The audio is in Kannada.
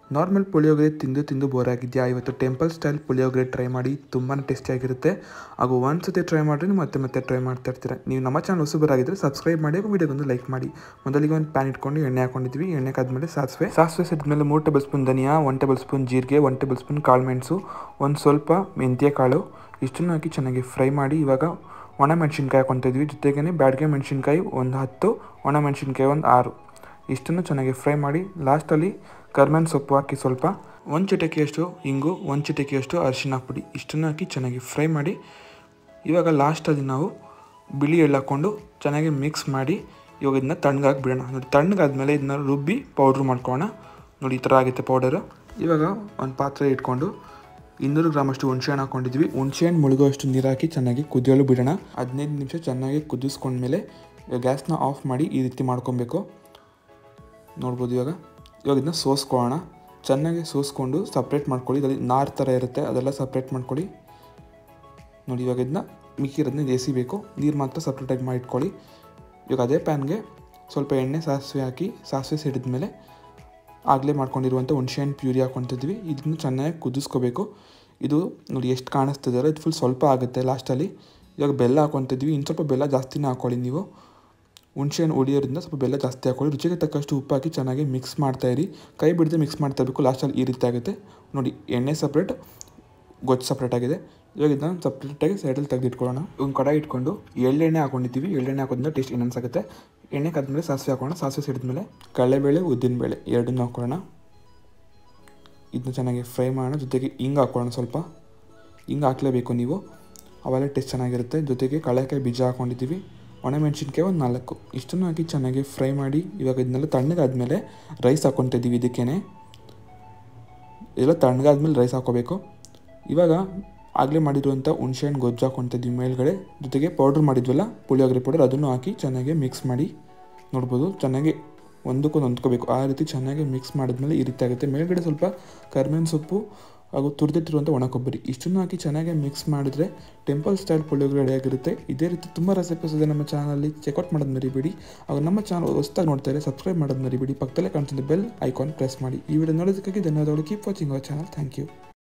ನಾರ್ಮಲ್ ಪುಳಿಯೋಗರೆ ತಿಂದು ತಿಂದು ಬೋರ್ ಆಗಿದೆಯಾ ಇವತ್ತು ಟೆಂಪಲ್ ಸ್ಟೈಲ್ ಪುಳಿಯೋಗರೆ ಟ್ರೈ ಮಾಡಿ ತುಂಬಾ ಟೇಸ್ಟಿಯಾಗಿರುತ್ತೆ ಹಾಗೂ ಒಂದು ಸತಿ ಟ್ರೈ ಮಾಡಿದ್ರೆ ಮತ್ತೆ ಮತ್ತೆ ಟ್ರೈ ಮಾಡ್ತಾ ಇರ್ತೀರ ನೀವು ನಮ್ಮ ಚಾನಲ್ ಹೊಸಬರಾಗಿದ್ದರೆ ಸಬ್ಸ್ಕ್ರೈಬ್ ಮಾಡಿ ವಿಡಿಯೋಗೊಂದು ಲೈಕ್ ಮಾಡಿ ಮೊದಲಿಗೆ ಒಂದು ಪ್ಯಾನ್ ಇಟ್ಕೊಂಡು ಎಣ್ಣೆ ಹಾಕೊಂಡಿದ್ವಿ ಎಣ್ಣೆ ಕಾದ್ಮೇಲೆ ಸಾಸಿವೆ ಸಾಸಿವೆ ಸಿದ್ಮೇಲೆ ಮೂರು ಟೇಬಲ್ ಸ್ಪೂನ್ ಧನಿಯಾ ಒನ್ ಟೇಬಲ್ ಸ್ಪೂನ್ ಜೀರಿಗೆ ಒನ್ ಟೇಬಲ್ ಸ್ಪೂನ್ ಕಾಳು ಮೆಣಸು ಒಂದು ಸ್ವಲ್ಪ ಮೆಂತ್ಯ ಕಾಳು ಇಷ್ಟನ್ನು ಹಾಕಿ ಚೆನ್ನಾಗಿ ಫ್ರೈ ಮಾಡಿ ಇವಾಗ ಒಣ ಮೆಣಸಿನ್ಕಾಯಿ ಹಾಕೊತಿದ್ವಿ ಜೊತೆಗೇ ಬ್ಯಾಡ್ಗೆ ಮೆಣಸಿನ್ಕಾಯಿ ಒಂದು ಹತ್ತು ಒಣ ಮೆಣಸಿನ್ಕಾಯಿ ಒಂದು ಆರು ಇಷ್ಟನ್ನು ಚೆನ್ನಾಗಿ ಫ್ರೈ ಮಾಡಿ ಲಾಸ್ಟಲ್ಲಿ ಕರ್ಬೇವಿನ ಸೊಪ್ಪು ಹಾಕಿ ಸ್ವಲ್ಪ ಒಂದು ಚಿಟಕಿಯಷ್ಟು ಇಂಗು ಒಂದು ಚಿಟಕಿಯಷ್ಟು ಅರಿಶಿನ ಪುಡಿ ಇಷ್ಟನ್ನು ಹಾಕಿ ಚೆನ್ನಾಗಿ ಫ್ರೈ ಮಾಡಿ ಇವಾಗ ಲಾಸ್ಟಲ್ಲಿ ನಾವು ಬಿಳಿ ಎಳ್ಳು ಹಾಕ್ಕೊಂಡು ಚೆನ್ನಾಗಿ ಮಿಕ್ಸ್ ಮಾಡಿ ಇವಾಗ ಇದನ್ನ ತಣ್ಣಗಾಗಿ ಬಿಡೋಣ ನೋಡಿ ತಣ್ಣಗಾದ್ಮೇಲೆ ಇದನ್ನ ರುಬ್ಬಿ ಪೌಡ್ರ್ ಮಾಡ್ಕೊಳ್ಳೋಣ ನೋಡಿ ಈ ಥರ ಆಗುತ್ತೆ ಪೌಡರು ಇವಾಗ ಒಂದು ಪಾತ್ರೆ ಇಟ್ಕೊಂಡು ಇನ್ನೂರು ಗ್ರಾಮಷ್ಟು ಹುಣಸೆಹಣ್ಣು ಹಾಕೊಂಡಿದ್ವಿ ಹುಣಸೆಹಣ್ಣು ಮುಳುಗೋಷ್ಟು ನೀರು ಹಾಕಿ ಚೆನ್ನಾಗಿ ಕುದಿಯಲು ಬಿಡೋಣ ಹದಿನೈದು ನಿಮಿಷ ಚೆನ್ನಾಗಿ ಕುದಿಸ್ಕೊಂಡ್ಮೇಲೆ ಗ್ಯಾಸ್ನ ಆಫ್ ಮಾಡಿ ಈ ರೀತಿ ಮಾಡ್ಕೊಬೇಕು ನೋಡ್ಬೋದು ಇವಾಗ ಇವಾಗ ಇದನ್ನ ಸೋಸ್ಕೊಳ್ಳೋಣ ಚೆನ್ನಾಗಿ ಸೋಸ್ಕೊಂಡು ಸಪ್ರೇಟ್ ಮಾಡ್ಕೊಳ್ಳಿ ಇದರಲ್ಲಿ ನಾರು ಥರ ಇರುತ್ತೆ ಅದೆಲ್ಲ ಸಪ್ರೇಟ್ ಮಾಡ್ಕೊಳ್ಳಿ ನೋಡಿ ಇವಾಗ ಇದನ್ನ ಮಿಕ್ಕಿರೋದನ್ನ ಎಸಿಬೇಕು ನೀರು ಮಾತ್ರ ಸಪ್ರೇಟಾಗಿ ಮಾಡಿ ಇಟ್ಕೊಳ್ಳಿ ಇವಾಗ ಅದೇ ಪ್ಯಾನ್ಗೆ ಸ್ವಲ್ಪ ಎಣ್ಣೆ ಸಾಸಿವೆ ಹಾಕಿ ಸಾಸಿವೆ ಸಿಡಿದ ಮೇಲೆ ಆಗಲೇ ಮಾಡ್ಕೊಂಡಿರುವಂಥ ಹುಣಸೆಹಣ್ಣು ಪ್ಯೂರಿ ಹಾಕ್ಕೊತಿದ್ವಿ ಇದನ್ನು ಚೆನ್ನಾಗಿ ಕುದಿಸ್ಕೋಬೇಕು ಇದು ನೋಡಿ ಎಷ್ಟು ಕಾಣಿಸ್ತಿದೆಯಲ್ಲ ಇದು ಫುಲ್ ಸ್ವಲ್ಪ ಆಗುತ್ತೆ ಲಾಸ್ಟಲ್ಲಿ ಇವಾಗ ಬೆಲ್ಲ ಹಾಕ್ಕೊತಿದ್ವಿ ಇನ್ನು ಸ್ವಲ್ಪ ಬೆಲ್ಲ ಜಾಸ್ತಿನೇ ಹಾಕ್ಕೊಳ್ಳಿ ನೀವು ಹುಣಸೆಹಣ್ಣು ಉಳಿಯೋದ್ರಿಂದ ಸ್ವಲ್ಪ ಬೆಲ್ಲ ಜಾಸ್ತಿ ಹಾಕೊಳ್ಳಿ ರುಚಿಗೆ ತಕ್ಕಷ್ಟು ಉಪ್ಪು ಹಾಕಿ ಚೆನ್ನಾಗಿ ಮಿಕ್ಸ್ ಮಾಡ್ತಾಯಿರಿ ಕೈ ಬಿಡದೆ ಮಿಕ್ಸ್ ಮಾಡ್ತಾ ಇರಬೇಕು ಲಾಸ್ಟಲ್ಲಿ ಈ ರೀತಿ ಆಗುತ್ತೆ ನೋಡಿ ಎಣ್ಣೆ ಸಪ್ರೇಟ್ ಗೊಜ್ಜು ಸಪ್ರೇಟ್ ಆಗಿದೆ ಇವಾಗ ಇದನ್ನ ಸಪ್ರೇಟಾಗಿ ಸೈಡಲ್ಲಿ ತೆಗೆದಿಟ್ಕೊಳ್ಳೋಣ ಒಂದು ಕಡಾಯಿ ಇಟ್ಕೊಂಡು ಎಳ್ಳೆಣ್ಣೆ ಹಾಕೊಂಡಿದ್ದೀವಿ ಎಳ್ಳೆಣ್ಣೆ ಹಾಕೋದ್ರಿಂದ ಟೇಸ್ಟ್ ಇನ್ನೊಂದು ಆಗುತ್ತೆ ಎಣ್ಣೆ ಕಾದ್ಮೇಲೆ ಸಾಸಿವೆ ಹಾಕೋಣ ಸಾಸಿವೆ ಸಿಡಿದ್ಮೇಲೆ ಕಡಲೆಬೇಳೆ ಉದ್ದಿನಬೇಳೆ ಎರಡನ್ನೂ ಹಾಕೊಳ್ಳೋಣ ಇದನ್ನ ಚೆನ್ನಾಗಿ ಫ್ರೈ ಮಾಡೋಣ ಜೊತೆಗೆ ಹಿಂಗೆ ಹಾಕೊಳ್ಳೋಣ ಸ್ವಲ್ಪ ಹಿಂಗೆ ಹಾಕಲೇಬೇಕು ನೀವು ಅವೆಲ್ಲ ಟೇಸ್ಟ್ ಚೆನ್ನಾಗಿರುತ್ತೆ ಜೊತೆಗೆ ಕಳೆಕಾಯಿ ಬೀಜ ಹಾಕೊಂಡಿದ್ದೀವಿ ಒಣಮೆಣ್ಸಿನ್ಕಾಯಿ ಒಂದು ನಾಲ್ಕು ಇಷ್ಟನ್ನು ಹಾಕಿ ಚೆನ್ನಾಗಿ ಫ್ರೈ ಮಾಡಿ ಇವಾಗ ಇದನ್ನೆಲ್ಲ ತಣ್ಣಗಾದ್ಮೇಲೆ ರೈಸ್ ಹಾಕ್ಕೊತಿದ್ದೀವಿ ಇದಕ್ಕೇ ಇದೆಲ್ಲ ತಣ್ಣಗಾದ್ಮೇಲೆ ರೈಸ್ ಹಾಕೋಬೇಕು ಇವಾಗ ಆಗಲೇ ಮಾಡಿರುವಂಥ ಹುಣ್ಸೆಹಣ್ಣು ಗೊಜ್ಜು ಹಾಕ್ಕೊತಿದ್ವಿ ಮೇಲ್ಗಡೆ ಜೊತೆಗೆ ಪೌಡ್ರ್ ಮಾಡಿದ್ವಲ್ಲ ಪುಳಿಯೋಗರೆ ಪೌಡರ್ ಅದನ್ನು ಹಾಕಿ ಚೆನ್ನಾಗಿ ಮಿಕ್ಸ್ ಮಾಡಿ ನೋಡ್ಬೋದು ಚೆನ್ನಾಗಿ ಒಂದಕ್ಕೊಂದು ಹೊಂದ್ಕೋಬೇಕು ಆ ರೀತಿ ಚೆನ್ನಾಗಿ ಮಿಕ್ಸ್ ಮಾಡಿದ್ಮೇಲೆ ಈ ರೀತಿ ಆಗುತ್ತೆ ಮೇಲ್ಗಡೆ ಸ್ವಲ್ಪ ಕರ್ಬೇವಿನ ಸೊಪ್ಪು ಹಾಗೂ ತುರಿದಿಟ್ಟಿರುವಂಥ ಒಣ ಕೊಬ್ಬರಿ ಇಷ್ಟನ್ನು ಹಾಕಿ ಚೆನ್ನಾಗಿ ಮಿಕ್ಸ್ ಮಾಡಿದ್ರೆ ಟೆಂಪಲ್ ಸ್ಟೈಲ್ ಪುಳಿಯೋಗರೆ ರೆಡಿಯಾಗಿರುತ್ತೆ ಇದೇ ರೀತಿ ತುಂಬ ರೆಸಿಪೀಸ್ ಇದೆ ನಮ್ಮ ಚಾನಲಲ್ಲಿ ಚೆಕ್ಔಟ್ ಮಾಡೋದು ಮರಿಬೇಡಿ ಹಾಗೂ ನಮ್ಮ ಚಾನಲ್ ಹೊಸ್ದಾಗಿ ನೋಡ್ತಾರೆ ಸಬ್ಸ್ಕ್ರೈಬ್ ಮಾಡೋದು ಮರಿಬೇಡಿ ಪಕ್ಕದಲ್ಲೇ ಕಾಣ್ತಿದ್ದ ಬೆಲ್ ಐಕಾನ್ ಪ್ರೆಸ್ ಮಾಡಿ ಈ ವಿಡಿಯೋ ನೋಡೋದಕ್ಕಾಗಿ ಧನ್ಯವಾದಗಳು keep watching our channel thank you